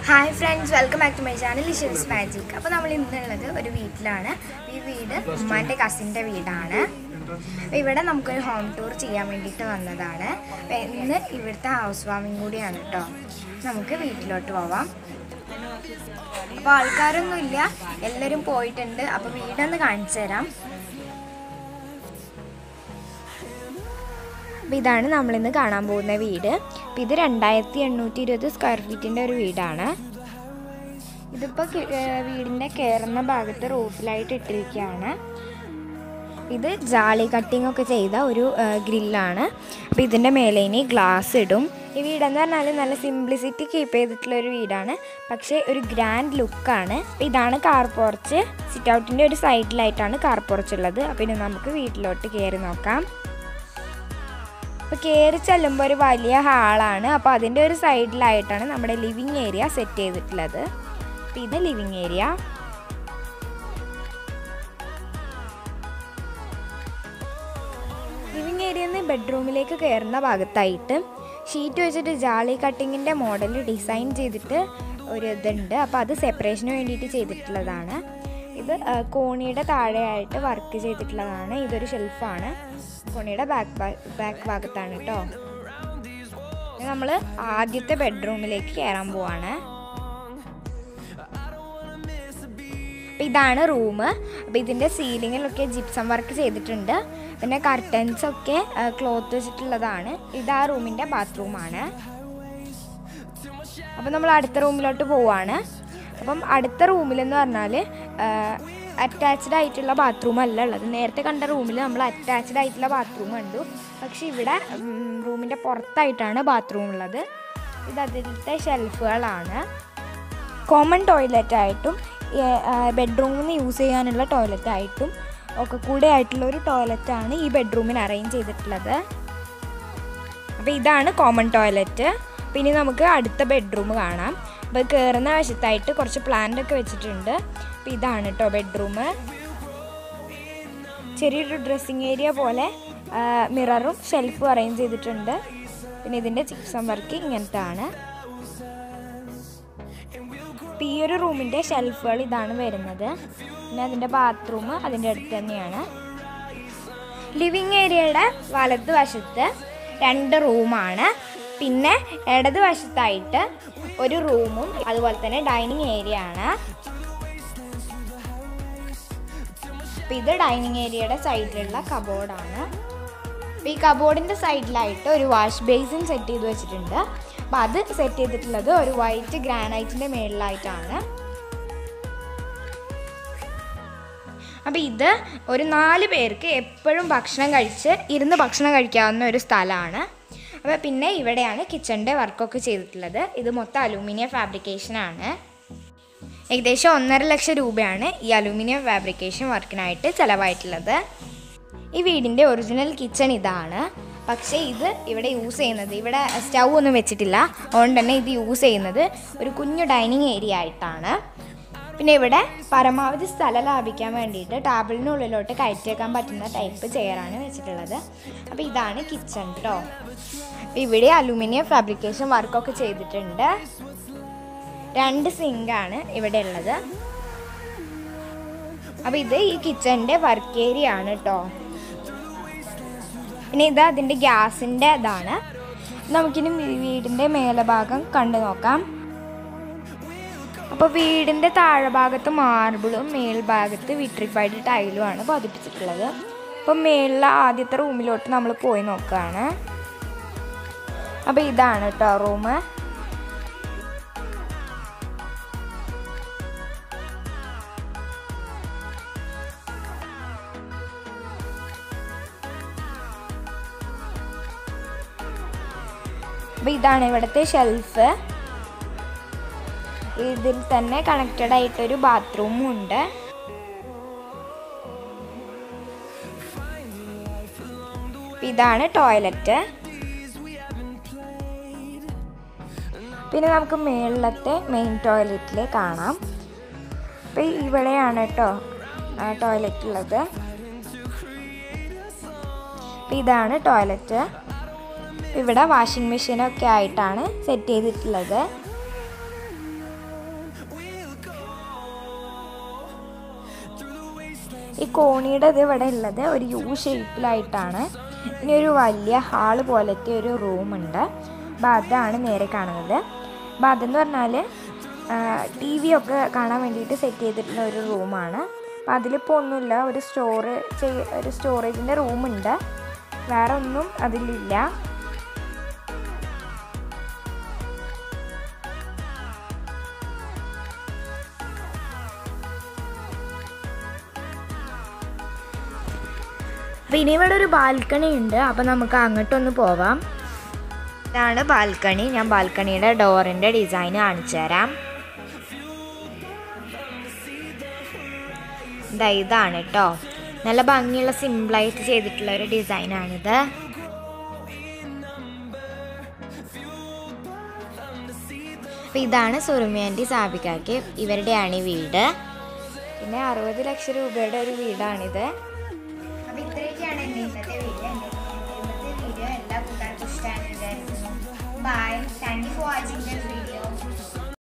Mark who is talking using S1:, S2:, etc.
S1: hi friends welcome back to my channel ലിഷൻസ് magic അപ്പോൾ നമ്മൾ ഇന്നുള്ളത് ഒരു വീട്ടിലാണ് ഈ വീട് ഉമ്മാൻ്റെ കസിൻ്റെ വീടാണ് അപ്പോൾ ഇവിടെ നമുക്കൊരു ഹോം ടൂർ ചെയ്യാൻ വേണ്ടിയിട്ട് വന്നതാണ് അപ്പോൾ ഇന്ന് ഇവിടുത്തെ ഹൗസ് വാമിങ് കൂടിയാണ് കേട്ടോ നമുക്ക് വീട്ടിലോട്ട് പോവാം അപ്പോൾ ആൾക്കാരൊന്നുമില്ല എല്ലാവരും പോയിട്ടുണ്ട് അപ്പോൾ വീടൊന്ന് കാണിച്ചു തരാം അപ്പോൾ ഇതാണ് നമ്മളിന്ന് കാണാൻ പോകുന്ന വീട് അപ്പോൾ ഇത് രണ്ടായിരത്തി എണ്ണൂറ്റി ഇരുപത് സ്ക്വയർ ഫീറ്റിൻ്റെ ഒരു വീടാണ് ഇതിപ്പോൾ വീടിൻ്റെ കയറുന്ന ഭാഗത്ത് റൂഫിലായിട്ട് ഇട്ടിരിക്കുകയാണ് ഇത് ജാളി കട്ടിംഗ് ഒക്കെ ചെയ്ത ഒരു ഗ്രില്ലാണ് അപ്പോൾ ഇതിൻ്റെ മേലെ ഇനി ഗ്ലാസ് ഇടും ഈ വീടെന്ന് പറഞ്ഞാൽ നല്ല സിംപ്ലിസിറ്റി കീപ്പ് ചെയ്തിട്ടുള്ള ഒരു വീടാണ് പക്ഷേ ഒരു ഗ്രാൻഡ് ലുക്കാണ് അപ്പോൾ ഇതാണ് കാർ പോർച്ച് സിറ്റ് ഔട്ടിൻ്റെ ഒരു സൈഡിലായിട്ടാണ് കാർ പോർച്ച് ഉള്ളത് അപ്പോൾ ഇനി നമുക്ക് വീട്ടിലോട്ട് കയറി നോക്കാം അപ്പോൾ കയറി ചെല്ലുമ്പോൾ ഒരു വലിയ ഹാളാണ് അപ്പോൾ അതിൻ്റെ ഒരു സൈഡിലായിട്ടാണ് നമ്മുടെ ലിവിങ് ഏരിയ സെറ്റ് ചെയ്തിട്ടുള്ളത് അപ്പോൾ ഇത് ലിവിങ് ഏരിയ ലിവിങ് ഏരിയയിൽ നിന്ന് ബെഡ്റൂമിലേക്ക് കയറുന്ന ഭാഗത്തായിട്ട് ഷീറ്റ് വെച്ചിട്ട് ജാളി കട്ടിങ്ങിൻ്റെ മോഡൽ ഡിസൈൻ ചെയ്തിട്ട് ഒരു ഇതുണ്ട് അപ്പോൾ അത് സെപ്പറേഷന് വേണ്ടിയിട്ട് ചെയ്തിട്ടുള്ളതാണ് ഇത് കോണിയുടെ താഴെയായിട്ട് വർക്ക് ചെയ്തിട്ടുള്ളതാണ് ഇതൊരു ഷെൽഫാണ് കോണിയുടെ ബാക്ക് ബാക്ക് ഭാഗത്താണ് കേട്ടോ നമ്മൾ ആദ്യത്തെ ബെഡ്റൂമിലേക്ക് കയറാൻ പോവാണ് അപ്പം ഇതാണ് റൂം അപ്പോൾ ഇതിൻ്റെ സീലിങ്ങിലൊക്കെ ജിപ്സം വർക്ക് ചെയ്തിട്ടുണ്ട് പിന്നെ കർട്ടൻസ് ഒക്കെ ക്ലോത്ത് വെച്ചിട്ടുള്ളതാണ് ഇത് ആ റൂമിൻ്റെ ബാത്റൂമാണ് അപ്പം നമ്മൾ അടുത്ത റൂമിലോട്ട് പോവാണ് അപ്പം അടുത്ത റൂമിലെന്ന് പറഞ്ഞാൽ അറ്റാച്ച്ഡ് ആയിട്ടുള്ള ബാത്റൂം അല്ല ഉള്ളത് നേരത്തെ കണ്ട റൂമിൽ നമ്മൾ അറ്റാച്ച്ഡ് ആയിട്ടുള്ള ബാത്റൂം കണ്ടു പക്ഷെ ഇവിടെ റൂമിൻ്റെ പുറത്തായിട്ടാണ് ബാത്റൂം ഉള്ളത് ഇത് അതിലത്തെ ഷെൽഫുകളാണ് കോമൺ ടോയ്ലറ്റ് ആയിട്ടും ബെഡ്റൂമിൽ നിന്ന് യൂസ് ചെയ്യാനുള്ള ടോയ്ലറ്റ് ആയിട്ടും ഒക്കെ കൂടെ ആയിട്ടുള്ള ഒരു ടോയ്ലറ്റാണ് ഈ ബെഡ്റൂമിന് അറേഞ്ച് ചെയ്തിട്ടുള്ളത് അപ്പോൾ ഇതാണ് കോമൺ ടോയ്ലറ്റ് പിന്നെ നമുക്ക് അടുത്ത ബെഡ്റൂം കാണാം അപ്പോൾ കയറുന്ന വശത്തായിട്ട് കുറച്ച് പ്ലാന്റ് ഒക്കെ വെച്ചിട്ടുണ്ട് അപ്പോൾ ഇതാണ് കേട്ടോ ബെഡ്റൂം ചെറിയൊരു ഡ്രസ്സിങ് ഏരിയ പോലെ മിററും ഷെൽഫും അറേഞ്ച് ചെയ്തിട്ടുണ്ട് പിന്നെ ഇതിൻ്റെ ചിപ്സം വർക്ക് ഇങ്ങനത്തെ ആണ് അപ്പോൾ ഈ ഒരു റൂമിൻ്റെ ഷെൽഫുകൾ ഇതാണ് വരുന്നത് പിന്നെ അതിൻ്റെ ബാത്റൂം അതിൻ്റെ അടുത്ത് തന്നെയാണ് ലിവിങ് ഏരിയയുടെ വലത് വശത്ത് രണ്ട് റൂമാണ് പിന്നെ ഇടത് വശത്തായിട്ട് ഒരു റൂമും അതുപോലെ തന്നെ ഡൈനിങ് ഏരിയ ആണ് അപ്പോൾ ഇത് ഡൈനിങ് ഏരിയയുടെ സൈഡിലുള്ള കബോർഡാണ് അപ്പോൾ ഈ കബോർഡിൻ്റെ സൈഡിലായിട്ട് ഒരു വാഷ് ബേസിൻ സെറ്റ് ചെയ്ത് വെച്ചിട്ടുണ്ട് അപ്പോൾ അത് സെറ്റ് ചെയ്തിട്ടുള്ളത് ഒരു വൈറ്റ് ഗ്രാനൈറ്റിൻ്റെ മേളിലായിട്ടാണ് അപ്പോൾ ഇത് ഒരു നാല് പേർക്ക് എപ്പോഴും ഭക്ഷണം കഴിച്ച് ഇരുന്ന് ഭക്ഷണം കഴിക്കാവുന്ന ഒരു സ്ഥലമാണ് അപ്പോൾ പിന്നെ ഇവിടെയാണ് കിച്ചണിൻ്റെ വർക്കൊക്കെ ചെയ്തിട്ടുള്ളത് ഇത് മൊത്തം അലൂമിനിയം ഫാബ്രിക്കേഷനാണ് ഏകദേശം ഒന്നര ലക്ഷം രൂപയാണ് ഈ അലൂമിനിയം ഫാബ്രിക്കേഷൻ വർക്കിനായിട്ട് ചിലവായിട്ടുള്ളത് ഈ വീടിൻ്റെ ഒറിജിനൽ കിച്ചൺ ഇതാണ് പക്ഷേ ഇത് ഇവിടെ യൂസ് ചെയ്യുന്നത് ഇവിടെ സ്റ്റൗ ഒന്നും വെച്ചിട്ടില്ല അതുകൊണ്ട് തന്നെ ഇത് യൂസ് ചെയ്യുന്നത് ഒരു കുഞ്ഞു ഡൈനിങ് ഏരിയ ആയിട്ടാണ് പിന്നെ ഇവിടെ പരമാവധി സ്ഥലം ലാഭിക്കാൻ വേണ്ടിയിട്ട് ടേബിളിനുള്ളിലോട്ട് കയറ്റിയേക്കാൻ പറ്റുന്ന ടൈപ്പ് ചെയറാണ് വെച്ചിട്ടുള്ളത് അപ്പോൾ ഇതാണ് കിച്ചൺ കേട്ടോ ഇവിടെ അലൂമിനിയം ഫാബ്രിക്കേഷൻ വർക്കൊക്കെ ചെയ്തിട്ടുണ്ട് രണ്ട് സിങ്കാണ് ഇവിടെ ഉള്ളത് അപ്പോൾ ഇത് ഈ കിച്ചണിൻ്റെ വർക്ക് ഏരിയ ആണ് കേട്ടോ പിന്നെ ഇത് അതിൻ്റെ ഗ്യാസിൻ്റെ ഇതാണ് നമുക്കിനി വീടിൻ്റെ മേലഭാഗം കണ്ടു നോക്കാം അപ്പോൾ വീടിൻ്റെ താഴെഭാഗത്ത് മാർബിളും മേൽഭാഗത്ത് വിട്രിഫൈഡ് ടൈലുമാണ് പതിപ്പിച്ചിട്ടുള്ളത് അപ്പോൾ മേളിലെ ആദ്യത്തെ റൂമിലോട്ട് നമ്മൾ പോയി നോക്കുകയാണ് അപ്പോൾ ഇതാണ് കേട്ടോ റൂം അപ്പോൾ ഇതാണ് ഇവിടുത്തെ ഷെൽഫ് ഇതിൽ തന്നെ കണക്റ്റഡ് ആയിട്ടൊരു ബാത്റൂമും ഉണ്ട് ഇതാണ് ടോയ്ലറ്റ് പിന്നെ നമുക്ക് മേളിലത്തെ മെയിൻ ടോയ്ലറ്റിൽ കാണാം അപ്പോൾ ഇവിടെയാണ് കേട്ടോ ടോയ്ലറ്റ് ഉള്ളത് ഇതാണ് ടോയ്ലറ്റ് ഇവിടെ വാഷിംഗ് മെഷീനൊക്കെ ആയിട്ടാണ് സെറ്റ് ചെയ്തിട്ടുള്ളത് ഈ കോണിയുടെ ഇത് ഇവിടെ ഉള്ളത് ഒരു യു ഷേപ്പിലായിട്ടാണ് ഇനി ഒരു വലിയ ഹാള് പോലത്തെ ഒരു റൂമുണ്ട് അപ്പോൾ അതാണ് നേരെ കാണുന്നത് അപ്പോൾ അതെന്ന് പറഞ്ഞാൽ ടി വി ഒക്കെ കാണാൻ വേണ്ടിയിട്ട് സെറ്റ് ചെയ്തിട്ടുള്ള ഒരു റൂമാണ് അപ്പോൾ അതിലിപ്പോൾ ഒന്നുമില്ല ഒരു സ്റ്റോറ് ചെയ് ഒരു സ്റ്റോറേജിൻ്റെ റൂമുണ്ട് വേറെ ഒന്നും അതിലില്ല പിന്നെ ഇവിടെ ഒരു ബാൽക്കണി ഉണ്ട് അപ്പോൾ നമുക്ക് അങ്ങോട്ടൊന്ന് പോവാം ഇതാണ് ബാൽക്കണി ഞാൻ ബാൽക്കണിയുടെ ഡോറിൻ്റെ ഡിസൈൻ കാണിച്ചു തരാം ദാ ഇതാണ് കേട്ടോ നല്ല ഭംഗിയുള്ള സിമ്പിളായിട്ട് ചെയ്തിട്ടുള്ള ഒരു ഡിസൈനാണിത് അപ്പം ഇതാണ് സുറുമിയാൻ്റെ സാബിക്കാക്ക് ഇവരുടെയാണ് ഈ വീട് പിന്നെ അറുപത് ലക്ഷം രൂപയുടെ ഒരു വീടാണിത് അപ്പോൾ ഇത്രയൊക്കെയാണ് എൻ്റെ ഇന്നത്തെ വീഡിയോ എൻ്റെ ഇന്നത്തെ വീഡിയോ എല്ലാ